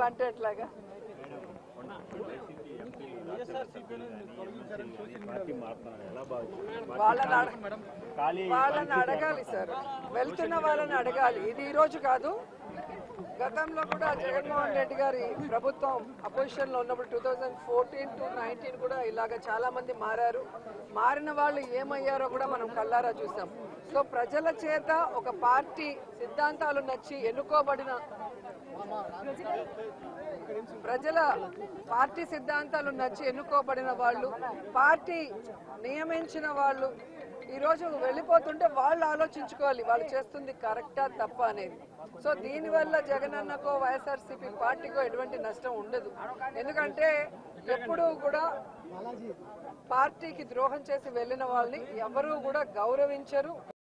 అంటే ఎట్లాగా పార్టీ మారుతున్నారు ఎలా భావిస్తారు వాళ్ళని అడ- ఖాళీ వాళ్ళని అడగాలి సార్ వెళ్తున్న వాళ్ళని అడగాలి ఇది ఈ రోజు కాదు గతంలో కూడా జగన్మోహన్ రెడ్డి గారి ప్రభుత్వం అపోజిషన్ లో ఉన్నప్పుడు two thousand fourteen to nineteen కూడా ఇలాగ చాలా మంది మారారు మారిన వాళ్ళు ఏమయ్యారో కూడా మనం కల్లారా చూసాం సో ప్రజల చేత ఒక పార్టీ సిద్ధాంతాలు నచ్చి ఎన్నుకోబడిన ప్రజల పార్టీ సిద్ధాంతాలు నచ్చి ఎన్నుకోబడిన వాళ్ళు పార్టీ నియమించిన వాళ్ళు ఈరోజు వెళ్ళిపోతుంటే వాళ్ళు ఆలోచించుకోవాలి వాళ్ళు చేస్తుంది కరెక్టా తప్ప అనేది సో దీనివల్ల జగనన్నకో వైఎస్ఆర్సీపీ పార్టీకో ఎటువంటి నష్టం ఉండదు ఎందుకంటే ఎప్పుడూ కూడా పార్టీకి ద్రోహం చేసి వెళ్ళిన వాళ్ళని ఎవరూ కూడా గౌరవించరు